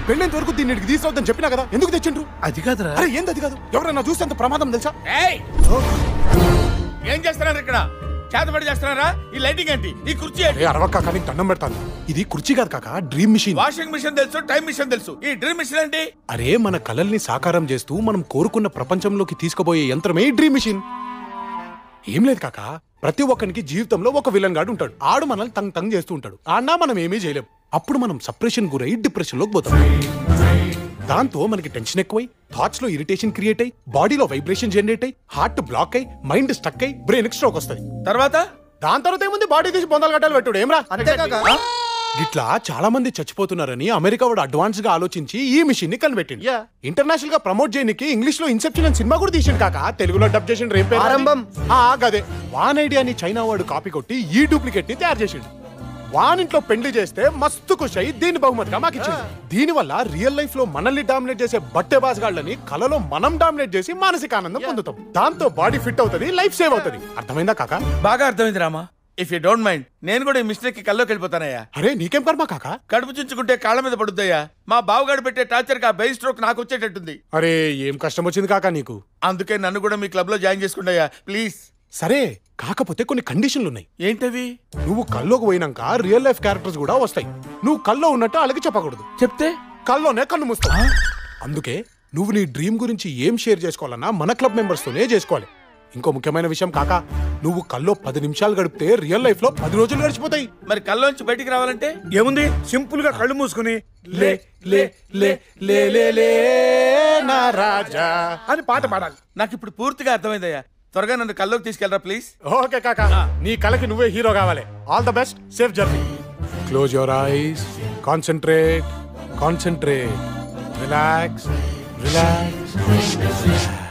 పెళ్ళేంత వరకు దీన్ని ఇక్కడికి తీసుకురావద్దని చెప్పినా కదా ఎందుకు తెచ్చిండ్రు అది కాదురా అరే ఏంది అది కాదు ఎవరైనా చూస్తే అంత ప్రమాదం తెలుసా ఏయ్ ఏం చేస్తున్నారు ఇక్కడ చేతబడి చేస్తున్నారా ఈ లైటింగ్ ఏంటి ఈ కుర్చీ ఏంటి అరే అరవక్క కానీ దండం పెడతాను ఇది కుర్చీ కాదు కాక డ్రీమ్ మిషన్ వాషింగ్ మిషన్ తెలుసు టైం మిషన్ తెలుసు ఈ డ్రిల్ మిషన్ ఏంటి అరే మన కలల్ని సాకారం చేస్తూ మనం కోరుకున్న ప్రపంచంలోకి తీసుకుపోయే యంత్రమే ఈ డ్రీమ్ మిషన్ ఏం లేదు కాక ప్రతి ఒక్కరికి జీవితంలో ఒక విలన్ గాడు ఉంటాడు ఆడు మనల్ని తంగ్ తంగ్ చేస్తూ ఉంటాడు ఆడినా మనం ఏమీ చేయలేం అప్పుడు మనం సప్రెషన్ గురై డిప్రెషన్ లోకి పోతాం దాంతో మనకి టెన్షన్ ఎక్కువై థాట్స్ లో ఇరిటేషన్ క్రియేట్ అయ్యి బాడీలో వైబ్రేషన్ జనరేట్ అయ్యి హార్ట్ బ్లాక్ అయ్యి మైండ్ స్టక్ అయ్యి బ్రెయిన్ స్ట్రోక్ వస్తుంది తర్వాత దాని తర్వాత ఏముంది బాడీ తీసి బొందలు గడ్డలు పెట్టుడు ఏమ్రా అంతేకాక ఇట్లా చాలా మంది చచ్చిపోతున్నారని అమెరికా వాడు అడ్వాన్స్ గా ఆలోచించి ఈ మిషన్ ని కనిపెట్టింది Yeah. ఇంటర్నేషనల్ గా ప్రమోట్ చేయడానికి ఇంగ్లీష్ లో ఇన్సెప్షన్ అని సినిమా కూడా తీసిండు కాక తెలుగులో డబ్ చేసిండు రేపు ఆరంభం. గదే వాన్ ఐడియాని చైనా వాడు కాపీ కొట్టి ఈ డూప్లికేట్ ని తయారు చేసిండు వాన్ ఇంట్లో పెళ్లి చేస్తే మస్తు ఖుషి అయ్యి దీని బహుమతిగా మాకు ఇచ్చింది దీని వల్ల రియల్ లైఫ్ లో మనల్ని డామినేట్ చేసే బట్టే బాస్గాళ్ళని కలలో మనం డామినేట్ చేసి మానసిక ఆనందం పొందుతాం దాంతో బాడీ ఫిట్ అవుతుంది లైఫ్ సేవ్ అవుతుంది అర్థమైందా కాకా బాగా అర్థమైంది రామా ఇఫ్ యూ డోంట్ మైండ్ నేను కూడా ఈ మిస్టేక్ కి కల్లోకి వెళ్ళిపోతానయ్యా అరే నీకేం కర్మ కాకా కడుపు చుంచుకుంటే కాళ్ళ మీద పడుద్దయ్యా మా బావగాడు పెట్టే టార్చర్ కి ఆ బెయిన్ స్ట్రోక్ నాకు వచ్చేటట్టుంది అరే ఏం కష్టం వచ్చింది కాకా నీకు అందుకే నన్ను కూడా మీ క్లబ్ లో జాయిన్ చేసుకుంటాయా ప్లీజ్ సరే కాకపోతే కొన్ని కండిషన్లు ఉన్నాయి ఏంటవి నువ్వు కల్లోకి పోయినాక రియల్ లైఫ్ క్యారెక్టర్స్ కూడా వస్తాయి నువ్వు కల్లో ఉన్నట్టు అలాగే చెప్పకూడదు చెప్తే కల్లోనే కన్ను మూస్తావు అందుకే నువ్వు నీ డ్రీమ్ గురించి ఏం షేర్ చేసుకోవాలన్నా మన క్లబ్ మెంబర్స్ తోనే చేసుకోవాలి ఇంకో ముఖ్యమైన విషయం కాక నువ్వు కల్లో పది నిమిషాలు గడిపితే రియల్ లైఫ్ లో పది రోజులు గడిచిపోతాయి మరి కల్లోంచి బయటికి రావాలంటే ఏముంది సింపుల్ గా కళ్ళు మూసుకుని లే లే లే లే లే లే నా రాజా అని పాట పాడాలి నాకు ఇప్పుడు పూర్తిగా అర్థమైందయ్యా త్వరగా నన్ను కల్లోకి తీసుకెళ్ళరా ప్లీజ్ ఓకే కాక నీ కలకి నువ్వే హీరో కావాలి all the best safe journey close your eyes concentrate concentrate relax relax